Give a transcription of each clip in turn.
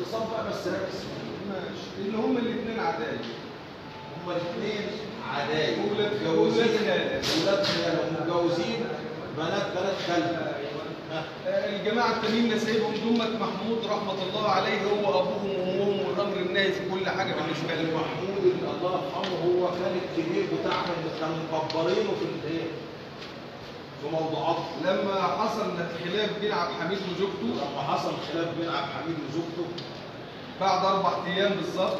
الاغتصاب بقى بس ركز ماشي اللي هم الاثنين عدايا هما الاثنين عدايا ولاد- متجوزين ولاد خالة. ولاد خالة ومتجوزين بنات بنات خالة ها. آه، الجماعه التانيين نسايبهم دمة محمود رحمه الله عليه هو ابوهم وامهم والامر الناهي في كل حاجه بالنسبه محمود لهم محمود اللي الله يرحمه هو كان الكبير بتاعهم اللي كانوا مكبرينه في الايه؟ في موضوعات لما حصل خلاف بين عبد الحميد وزوجته لما حصل خلاف بين عبد الحميد وزوجته بعد اربع ايام بالظبط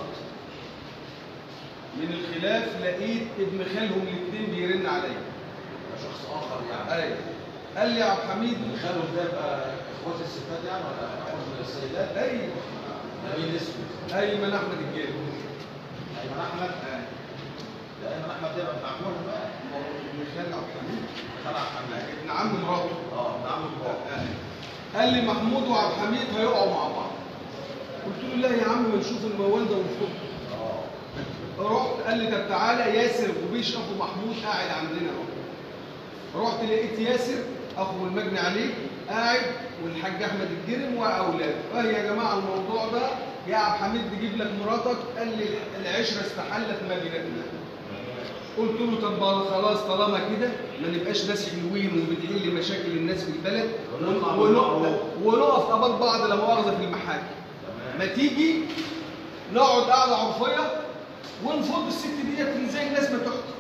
من الخلاف لقيت ابن خالهم الاثنين بيرن عليا ده شخص اخر يعني ايوه قال لي يا عبد الحميد اللي خالهم ده يبقى اخوات الستات يعني ولا اخوات السيدات؟ ايوه ده مين اسمه؟ ايمن احمد الجابر ايمن احمد ده ايمن احمد ده يبقى ابن عمهم بقى ابن خال عبد الحميد خلع حماد ابن عم مراته اه ابن عم بابا قال لي محمود وعبد الحميد هيقعوا مع بعض قلت له لا يا عم ما نشوف الموال ده ونشوف اه رحت قال لي طب تعالى ياسر وبيش اخو محمود قاعد عندنا اهو رحت لقيت ياسر اخو المجني عليه قاعد والحاج احمد الجرم واولاده اه يا جماعه الموضوع ده يا عبد الحميد تجيب لك مراتك قال لي العشره استحلت ما بيننا قلت له طب خلاص طالما كده ما نبقاش ناس حلوين وبنحل مشاكل الناس في البلد ونطلع ون- بالمعروف. ونقف قبال بعض لا مؤاخذه في المحاكم تمام ما تيجي نقعد قعده عرفيه ونفض الست ديت زي الناس ما تحكم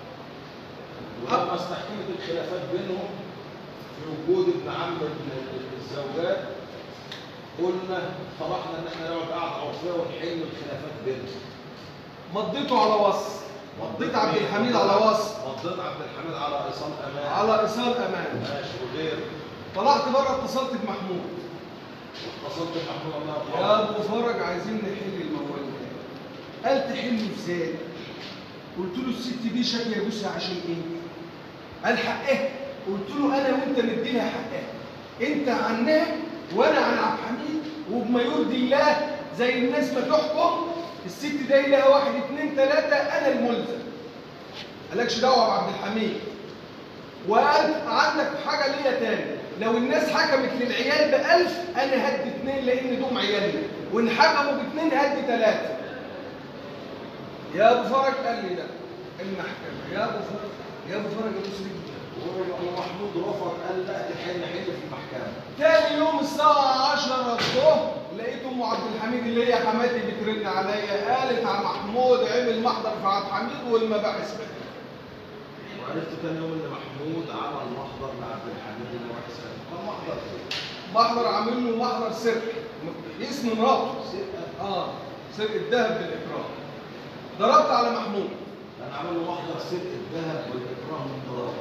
ولما استحكمت الخلافات بينهم في وجود ابن عم ال- الزوجات قلنا طرحنا ان احنا نقعد قعده عرفيه ونحل الخلافات بينهم مضيته على وص مضيت عبد الحميد على وص مضيت عبد الحميد على ايصال امان على ايصال امان ماشي وغير طلعت بره اتصلت بمحمود اتصلت بمحمود الله يا يرحمه ابو فرج عايزين نحل الموال ده قال تحله ازاي قلت له الست دي شاكيه جوزها عشان ايه قال حقها قلت له انا وانت ندي لها حقها انت عنها وانا عن عبد الحميد وبما يرضي الله زي الناس ما تحكم الست دي لها واحد اتنين تلاته انا الملزم مالكش دعوه بعبد الحميد وقال عندك حاجه ليا تاني لو الناس حكمت للعيال بألف انا هدي اتنين لان دوم عيالنا وان حكموا باتنين هدي تلاته يا ابو فرج قال لي لا المحكمه يا ابو فرج يا ابو فرج ابو سريج ومحمود رفض قال لا تحل نحل في المحكمه تاني يوم الساعة 10 الظهر لقيت ام عبد الحميد اللي هي حماتي بترن عليا قالت على محمود عمل محضر في عبد الحميد والمباحث بقى وعرفت تاني يوم ان محمود عمل محضر لعبد الحميد اللي هو حسين كان محضر ايه؟ محضر عامل له محضر سرقة اسم مراته سرقه اه سرقة ذهب بالإكراه ضربت على محمود انا عامل له محضر سرقه ذهب والاكراه من ضرر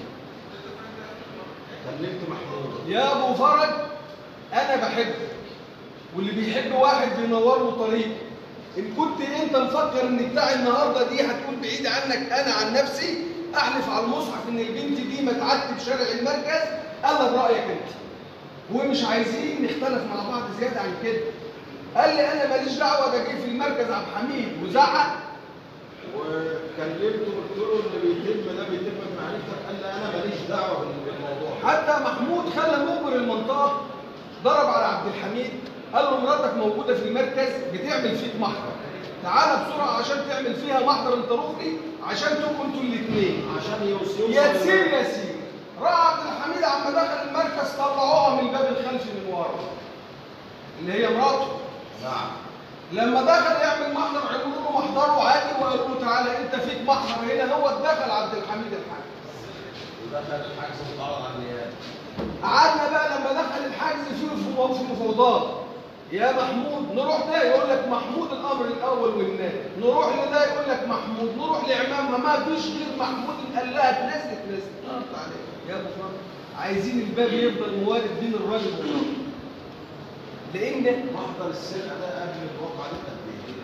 كلمت محمود يا ابو فرج انا بحبك واللي بيحب واحد بينور له طريق ان كنت انت مفكر ان بتاع النهارده دي هتكون بعيد عنك انا عن نفسي احلف على المصحف ان البنت دي ما تعدي بشارع المركز الا برايك انت ومش عايزين نختلف مع بعض زياده عن كده قال لي انا ماليش دعوه ده جه في المركز عبد الحميد وزعق وكلمته قلت له اللي بيتم ده بيتم بمعرفتك قال لي انا ماليش دعوه بالموضوع حتى محمود خلى مخبر المنطقه ضرب على عبد الحميد قال له مراتك موجوده في المركز بتعمل فيك محضر تعالى بسرعه عشان تعمل فيها محضر انت ركني عشان تبقوا انتوا الاثنين عشان يوصل يا سير يا سير راح عبد الحميد عما دخل المركز طلعوها من الباب الخلفي من ورا اللي هي مراته نعم لما دخل يعمل محضر عملوا له محضره عادي وقالوا له تعالى انت فيك محضر هنا هو دخل عبد الحميد الحاج ودخل الحجز واتعرض على النيابه قعدنا بقى لما دخل الحجز فيه في في مفاوضات يا محمود نروح ده يقول لك محمود الامر الاول والنهي نروح لده يقول لك محمود نروح لعمامها ما فيش غير محمود اللي قال لها تنزل تنزل قلت عليه يا ابو فرد عايزين الباب يفضل موارد بين الراجل والراجل لان محضر السرقه ده قبل الواقعه دي قد ايه؟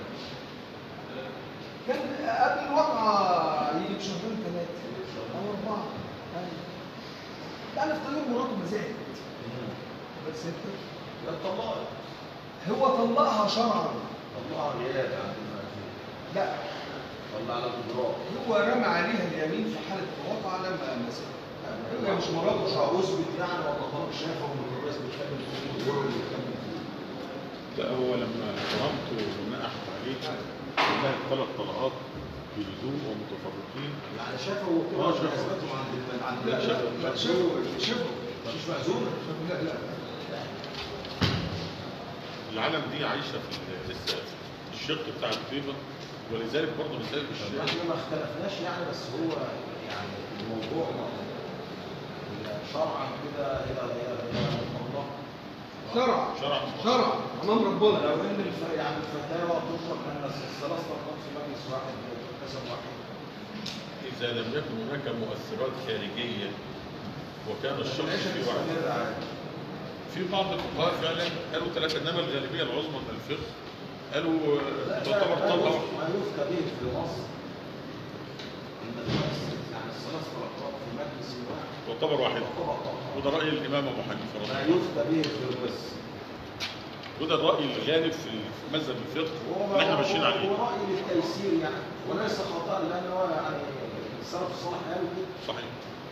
كان قبل الواقعه يجي بشهرين ثلاثه او اربعه أيوة. تعرف طريق مراته ما زالت بس انت ده اتطلقت هو طلقها شرعا طلقها غياب عند المأذون لا طلع على الاضراب هو رمى عليها اليمين في حالة الواقعة لما مسكها هي مش مراته مش شرعا اثبت يعني ولا طلق شافه ومن الرئيس بيتكلم فيه والدور اللي بيتكلم فيه لا هو لما كرمته ونقحت عليه والله ثلاث طلقات بهدوء ومتفرقين يعني شافوا كده آه، مش شافوا. حسبتهم عند الم- عند لا، لا شافوا. لا شافوا شافوا مش مأذون لا لا العالم دي عايشه في ال- لسه في الشق بتاع الطيبه ولذلك برضه لذلك الشيخ احنا ما اختلفناش يعني بس هو يعني الموضوع شرعا كده الى الى الى الله شرع شرع شرع امام ربنا لو ان الف- يعني الفتاوى تطلق ان الثلاث طلقات في مجلس واحد قسم واحد اذا لم يكن هناك مؤثرات خارجيه وكان الشخص العيشة في واحد تستمر عادي. في بعض الفقهاء فعلا قالوا ثلاثه انما الغالبيه العظمى من الفقه قالوا لا، آه، لا، تعتبر ما طلقه يف- ما يفتى به في مصر ان الناس يعني الثلاث طلقات في مجلس واحد تعتبر واحده تعتبر طلقة. وده راي الامام ابو حنيفه ما رضي الله عنه يفتى به في مصر وده الراي الغالب في مذهب الفقه وهو- اللي احنا ماشيين هو- عليه هو رأي للتيسير يعني وليس خطأ لأن هو يعني السلف الصالح قالوا كده صحيح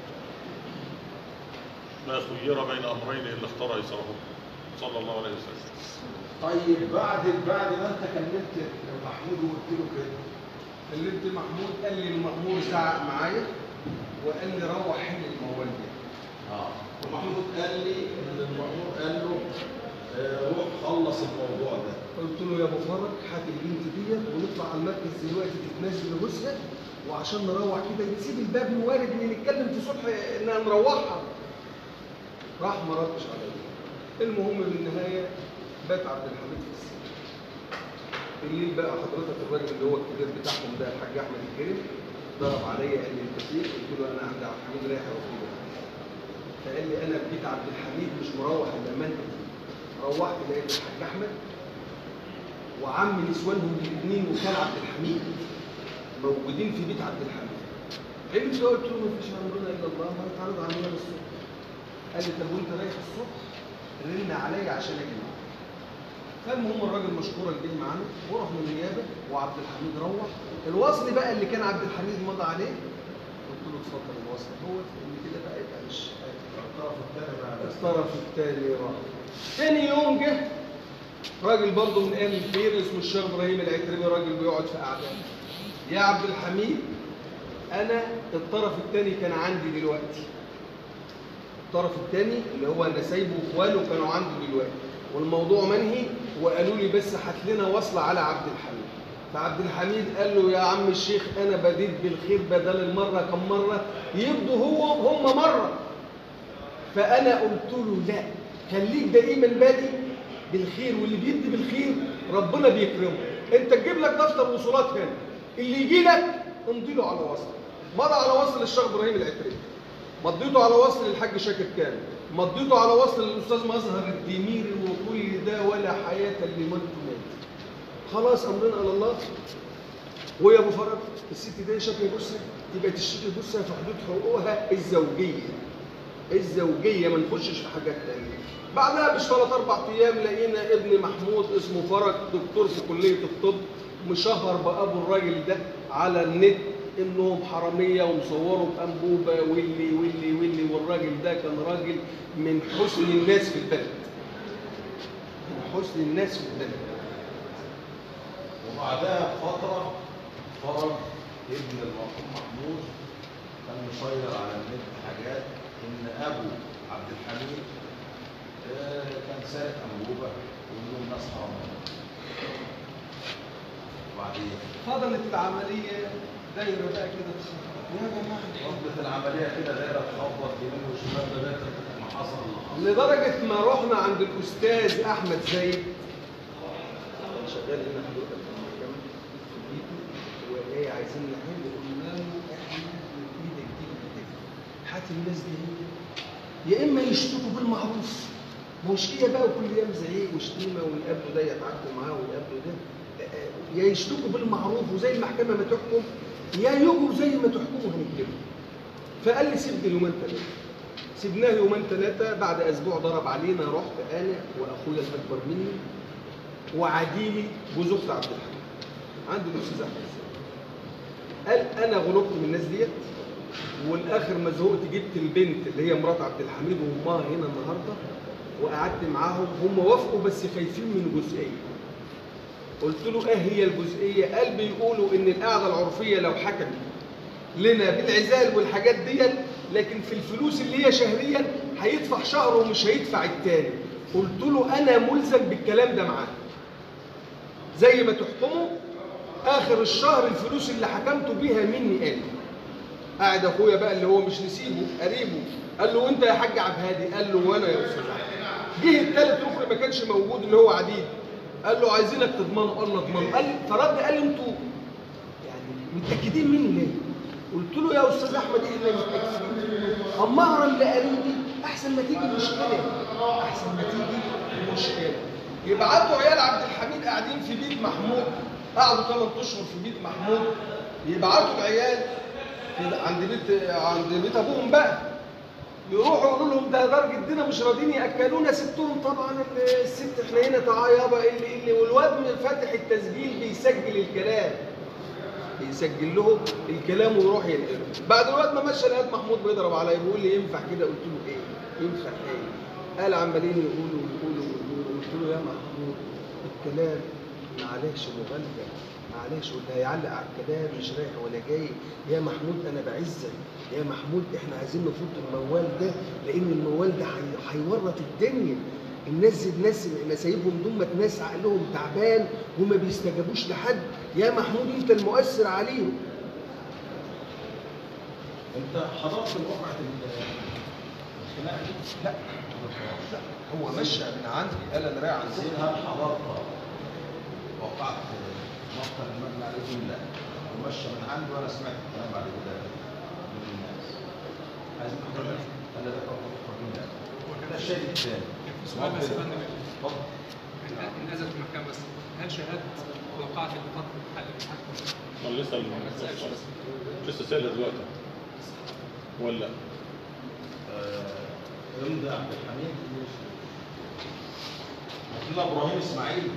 ما خير بين امرين الا اختار ايسرهما صلى الله عليه وسلم طيب بعد بعد ما انت كلمت محمود وقلت له كده كلمت محمود قال لي المأمور زعق معايا وقال لي روح حل الموال ده اه ومحمود قال لي ان المأمور قال له آه، روح خلص الموضوع ده قلت له يا ابو فرج هات البنت ديت ونطلع على المركز دلوقتي تتنزل جوزها وعشان نروح كده نسيب الباب موارد ان نتكلم في صلح انها نروحها راح ما ردش عليا المهم بالنهايه بات عبد الحميد في السجن بالليل بقى حضرتك الراجل اللي هو الكبير بتاعهم ده الحاج احمد الكريم ضرب عليا قال لي انت فين؟ قلت له انا عند عبد الحميد رايح اوكله فقال لي انا في بيت عبد الحميد مش مروح الا ما انت فيه. روحت لقيت الحاج احمد وعم نسوانهم الاثنين وكان عبد الحميد موجودين في بيت عبد الحميد عملت له قلت له ما فيش عندنا الا الله ما يتعرض علينا الصبح قال لي طب وانت رايح الصبح رن عليا عشان اجي معاك فالمهم الراجل مشكورا جه معانا ورحنا النيابه وعبد الحميد روح الوصل بقى اللي كان عبد الحميد مضى عليه قلت له اتفضل الوصل هو ان كده بقى يبقى مش الطرف الثاني بقى بس الطرف الثاني راح تاني يوم جه راجل برضه من اهل الخير اسمه الشيخ ابراهيم العتربي راجل بيقعد في قعده يا عبد الحميد انا الطرف الثاني كان عندي دلوقتي الطرف الثاني اللي هو نسايبه واخواله كانوا عندي دلوقتي والموضوع منهي وقالوا لي بس هات لنا وصله على عبد الحميد فعبد الحميد قال له يا عم الشيخ انا بديت بالخير بدل المره كم مره يبدو هو هم مره فانا قلت له لا خليك دائما بادئ بالخير واللي بيدي بالخير ربنا بيكرمه انت تجيب لك دفتر وصولات هنا اللي يجي لك امضي له على وصل مضى على وصل الشيخ ابراهيم العتري مضيته على وصل الحاج شاكر كامل مضيته على وصل الاستاذ مظهر الدميري وكل ده ولا حياه لمن مات خلاص امرنا على الله ويا ابو فرج الست دي شكل جثه تبقى تشتكي جثه في حدود حقوقها الزوجيه الزوجيه ما نخشش في حاجات تانية بعدها مش ثلاث اربع ايام لقينا ابن محمود اسمه فرج دكتور في كليه الطب مشهر بابو الراجل ده على النت انهم حراميه ومصوره بانبوبه واللي واللي واللي والراجل ده كان راجل من حسن الناس في البلد من حسن الناس في البلد وبعدها بفترة فرج ابن المرحوم محمود كان مشير على النت حاجات إن أبو عبد الحميد آه، كان سارق أنبوبة وإنهم ناس حرامية. وبعدين فضلت العمليه دايره بقى كده تخبط يا جماعه فضلت العملية كده دايرة تخبط يمين وشمال لغاية ما حصل اللي حصل. لدرجة ما رحنا عند الأستاذ أحمد زايد كان شغال هنا حضرتك في المحكمة في بيته وإيه عايزين نحل قلنا له إحنا من إيدك دي لإيدك هات الناس دي هنا. يا إما يشتكوا بالمعروف مش هي بقى كل يوم زعيق وشتيمة ويقابلوا ده يتعاركوا معاه ويقابلوا ده يا يشتكوا بالمعروف وزي المحكمة ما تحكم يا يجوا زي ما تحكموا هنكتبه فقال لي سيبني يومين ثلاثة سيبناه يومين ثلاثة بعد أسبوع ضرب علينا رحت أنا وأخويا الأكبر مني وعديلي جوز أخت عبد الحميد عند الأستاذ أحمد السيد. قال أنا غلبت من الناس ديت والآخر ما زهقت جبت البنت اللي هي مرات عبد الحميد وأمها هنا النهاردة وقعدت معاهم هم وافقوا بس خايفين من جزئيه قلت له ايه هي الجزئيه قال بيقولوا ان القعده العرفيه لو حكمت لنا بالعزال والحاجات ديت لكن في الفلوس اللي هي شهريا هيدفع شهر ومش هيدفع التاني قلت له انا ملزم بالكلام ده معاه زي ما تحكموا اخر الشهر الفلوس اللي حكمتوا بيها مني انا قاعد اخويا بقى اللي هو مش نسيبه قريبه قال له وانت يا حاج عبد الهادي قال له وانا يا استاذ أحمد. جه الثالث ركن ما كانش موجود اللي هو عديد قال له عايزينك تضمنه قال له اضمنه قال فرد قال لي انتوا يعني متاكدين مني ليه؟ قلت له يا استاذ احمد احنا متاكدين اما اهرب لقريبي احسن ما تيجي مشكله احسن ما تيجي مشكله يبعتوا عيال عبد الحميد قاعدين في بيت محمود قعدوا 8 اشهر في بيت محمود يبعتوا العيال في- عند بيت عند بيت ابوهم بقى يروحوا يقولوا لهم ده دار جدنا مش راضيين ياكلونا سبتهم طبعا الست احنا هنا تعالى يابا ايه اللي إيه اللي والواد من فاتح التسجيل بيسجل الكلام يسجل لهم الكلام ويروح ينقله بعد الوقت ما مشى لقيت محمود بيضرب عليا بيقول لي ينفع كده قلت له ايه ينفع ايه قال عمالين يقولوا يقولوا يقولوا قلت له يا محمود الكلام معلش مغلق معلش واللي هيعلق على الكلام مش رايح ولا جاي يا محمود انا بعزك يا محمود احنا عايزين نفوت الموال ده لان الموال ده هي- هيورط الدنيا الناس الناس اللي سايبهم دول ناس عقلهم تعبان وما بيستجابوش لحد يا محمود انت المؤثر عليهم انت حضرت الواقعة الخناقة دي؟ لا لا هو مشى من عندي قال انا رايح عن زين هل حضرت وقعت مقتل المبنى عليهم لا ومشى من عندي وانا سمعت الكلام بعد كده من الناس عايزين نحضر قال ده كان من الناس ده الشيء الثاني سؤال بس يا فندم. اتفضل نزلت في المحكمة بس هل شهادة وقعت البطن حل المحكمة؟ امال لسه ما تسألش بس. لسه سائل دلوقتي ولا آه، امضي عبد الحميد عندنا ابراهيم اسماعيل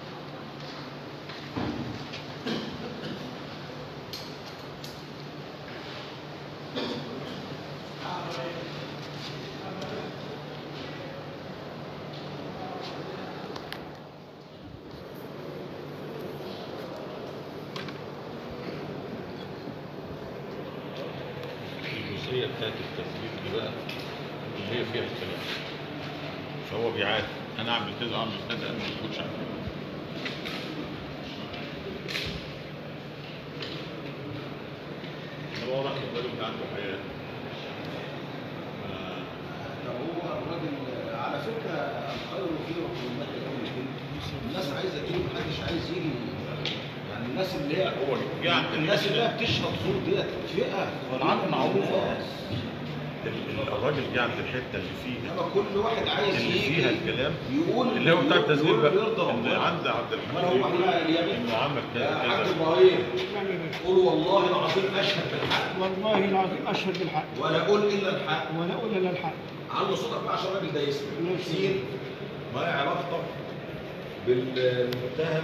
الجزئيه بتاعت التثبيت دي بقى اللي هي فيها الكلام فهو بيعاد انا اعمل كذا اعمل كذا انا ما يكونش عارف هو راح الراجل ده عنده حياه آه، ده هو الراجل على فكره الخير فيه وكلمات يقول الناس عايزه تيجي محدش عايز يجي يعني الناس اللي هي هو جه عند الناس اللي هي بتشرب زور ديت فئه والعادة معروفة. الناس. ال- الراجل جه عند الحته اللي فيها انما كل واحد عايز اللي يجي فيها الكلام يقول اللي هو بتاع التسجيل يقول بقى يرضى ان ربنا. عند عبد ما هو الحميد احنا اليمين انه عمل يا كذا حاج كذا ابراهيم نعم يا باشا. قول والله العظيم اشهد بالحق والله العظيم أشهد بالحق ولا اقول الا الحق ولا أقول إلا الحق علوا صوتك بقى عشان الراجل ده يسمع ماشي. سين ما هي علاقتك بالمتهم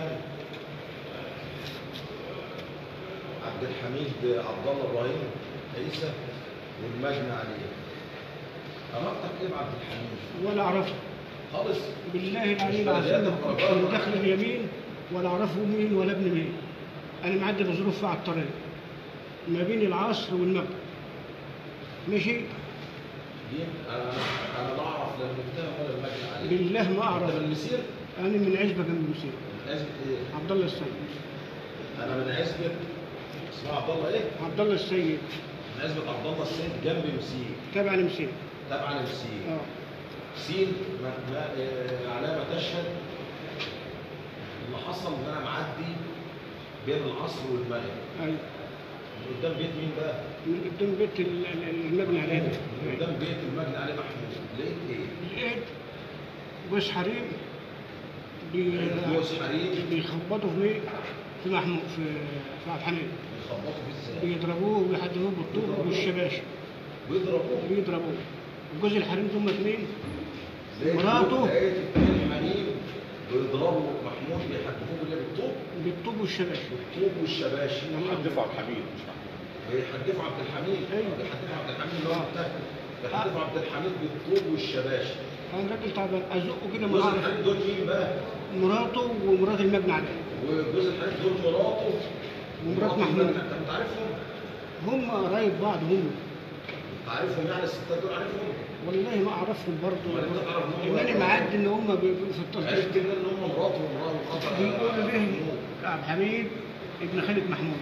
عبد الحميد عبد الله ابراهيم عيسى والمجني عليه علاقتك ايه بعبد الحميد؟ ولا أعرفه خالص بالله العلي مش بلديات العظيم القرآن. من داخل اليمين ولا أعرفه مين ولا ابن مين أنا معدي بظروف على الطريق ما بين العصر والمغرب ماشي دي انا انا لا اعرف لا المتهم ولا المجني عليه بالله ما انت أعرف من مسير؟ أنا من عزبة جنب مسير من عزبة ايه؟ عبد الله السيد انا من عزبة اسمها عبد الله ايه؟ عبد الله السيد من عزبة عبد الله السيد جنب مسير تابع لمسير تبع لمسير اه سين ما ما آه، علامة تشهد اللي حصل ان انا معدي بين العصر والمغرب ايوه من قدام بيت مين بقى؟ من قدام بيت ال- ال- المبنى عليه ده. من قدام بيت المجني عليه محمود لقيت ايه؟ لقيت جوز حريم بي- لقيت جوز حريم بيخبطوا في مين؟ في محمود في في عبد الحميد بيخبطوا فيه ازاي؟ بيضربوه وبيحدفوه بالطوب والشباش بيضربوه بيضربوه جوز الحريم دول مين؟ لقيت مراته. لقيت اتنين حريم بيضربوا محمود بيحدفوه باللي بالطوب بالطوب والشباش بالطوب والشباشي حد دفع الحميد مش محمود بيحدفوا عبد الحميد أيوة. بيحدفوا عبد الحميد اللي هو آه. المتهم يحدف عبد الحميد بالطوب والشباشب انا راجل تعبان ازقه كده من جوز عرف الحريم دول مين بقى؟ مراته ومرات المبنى عليه وجوز الحريم دول مراته ومرات ومرات محمود. الملك. انت انت عارفهم؟ هم قرايب بعض هم انت عارفهم يعني الستات دول عارفهم؟ والله ما اعرفهم برضه ولا انت تعرف ان هم انني معدي ان هم بيبقوا في التصديق عرفت منين ان هم مراته ومراته وخطر بيقولوا ليه عبد الحميد ابن خالد محمود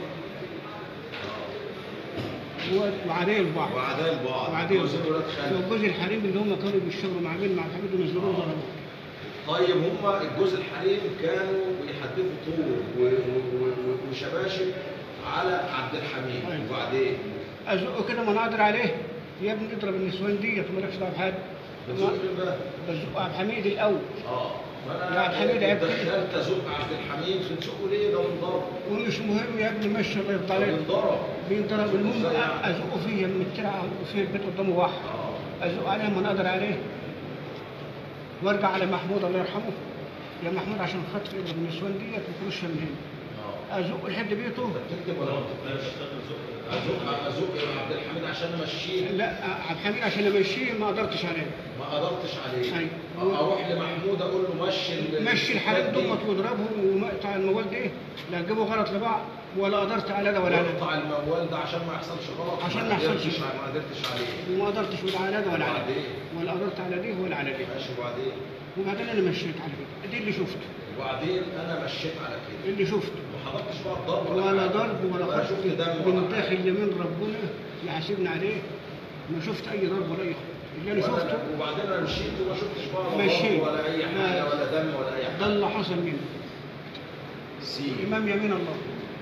و- وعليه البعض وعداء البعض وعليه جوز الولاد خالد وجوز الحريم اللي هم كانوا بيشتغلوا مع مين مع عبد الحميد ونزلوه ضربوه طيب هم الجوز الحريم كانوا بيحدفوا طوب و- و- و- وشباشب على عبد الحميد أيوة. وبعدين ازقه كده ما نقدر عليه يا ابني اضرب النسوان ديت ومالكش دعوه بحاجه بتزق مين بقى؟ بزقه عبد الحميد الاول اه فانا يا عبد الحميد عيب كده. دخلت ازق عبد الحميد في تزقه ليه ده بنضرب ومش مهم يا ابني مشي الله يرضى عليك بنضرب بينضرب المهم ازقه فيه من الترعه في البيت قدامه واحد اه ازقه عليه ما نقدر عليه وارجع على محمود الله يرحمه يا محمود عشان خاطر اضرب النسوان ديت وكلوش من هنا اه ازقه لحد بيته انت بتكتب ولا ما بتكتبش؟ ازق ازق يا عبد الحميد عشان امشيه لا عبد الحميد عشان امشيه ما قدرتش عليه ما قدرتش عليه أيوة. اروح لمحمود اقول له مشي ال- مشي الحريم الستات دي. ضمت واضربهم ومقطع الموال ده لا تجيبوا غلط لبعض ولا قدرت على ده ولا على ده اقطع الموال ده عشان ما يحصلش غلط عشان ما يحصلش. قدرتش ما قدرتش عليه وما قدرتش ولا على ده ولا على وبعدين؟ ده ولا قدرت على دي ولا على دي ماشي وبعدين وبعدين انا مشيت على كده دي اللي شفته وبعدين انا مشيت على كده اللي شفته ما حضرتش بقى الضرب ولا حاجة. ضرب ولا ولا خط شفت دم من ولا داخل حاجة. يمين ربنا يحاسبني عليه ما شفت اي ضرب ولا اي خط اللي انا ولا- شفته وبعدين انا مشيت وما شفتش بقى لا مشيت. ضرب ولا اي حاجه لا. ولا دم ولا اي ده حاجه اللي حصل مني سي امام يمين الله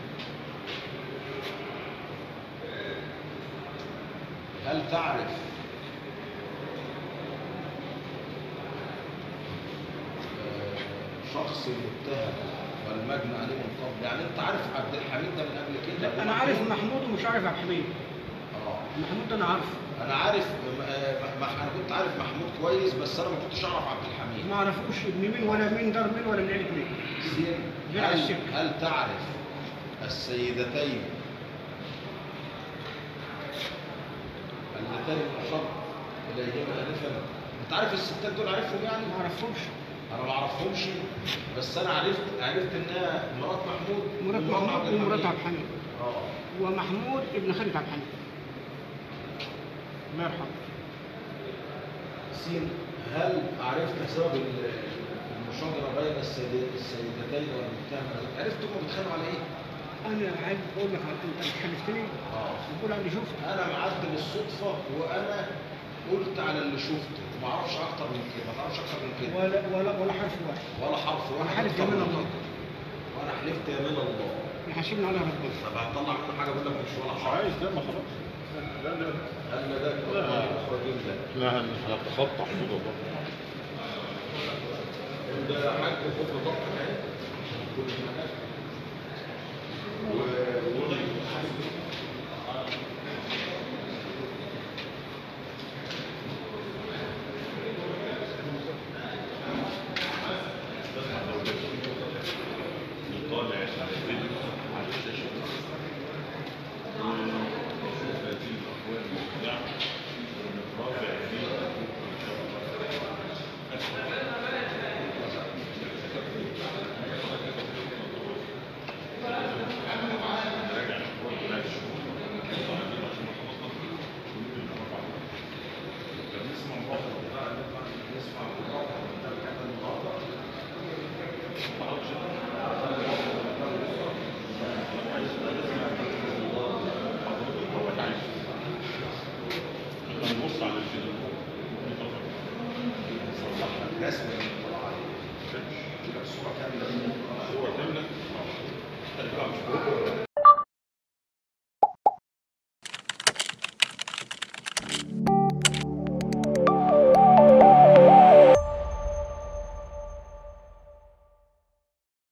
هل تعرف آه، شخص متهم والمجني عليه من قبل يعني انت عارف عبد الحميد ده من قبل كده لا انا عارف محمود ومش عارف عبد الحميد اه محمود ده انا عارفه انا عارف آه، م- م- انا كنت عارف محمود كويس بس انا ما كنتش اعرف عبد الحميد ما اعرفوش ابن مين ولا مين دار مين ولا من عيله مين زين غير على هل, السكة. هل تعرف السيدتين اللتين اشرت اليهما انفا انت عارف الستات دول عارفهم يعني ما اعرفوش انا ما اعرفهمش بس انا عرفت عرفت انها مرات محمود مرات ومرات محمود عبد ومرات الحميد. عبد الحميد اه ومحمود ابن خالد عبد الحميد الله يرحمه سين هل عرفت سبب ال- المشاجره بين السيد- السيدتين والمتهم عرفت هم بيتخانقوا على ايه؟ انا عايز اقول لك على- انت حلفتني اه بتقول على اللي شفته انا معدي بالصدفه وانا قلت على اللي شفته ما اعرفش اكتر من كده ما تعرفش اكتر من كده ولا ولا ولا حرف واحد ولا حرف واحد حلف أكتر يمين من الله. كده. وانا حلفت يمين الله يحاسبني على ربنا طب هطلع منه حاجه بقول لك مش ولا مش حرف عايز ده ما خلاص لا لا هل ذاك لا. اخرج ده لا هنتخطى حدود الله ده حاج فوق ضغط اهي كل مكان و نطلع على الفيديو على الشاشة ونشوف هذه الأقوال المبدعة ونترافع فيها نراجع الأقوال كلها الشهور نسمع مرة نسمع مرة النهارده هنبص على الفيديو رسم صورة كاملة صورة كاملة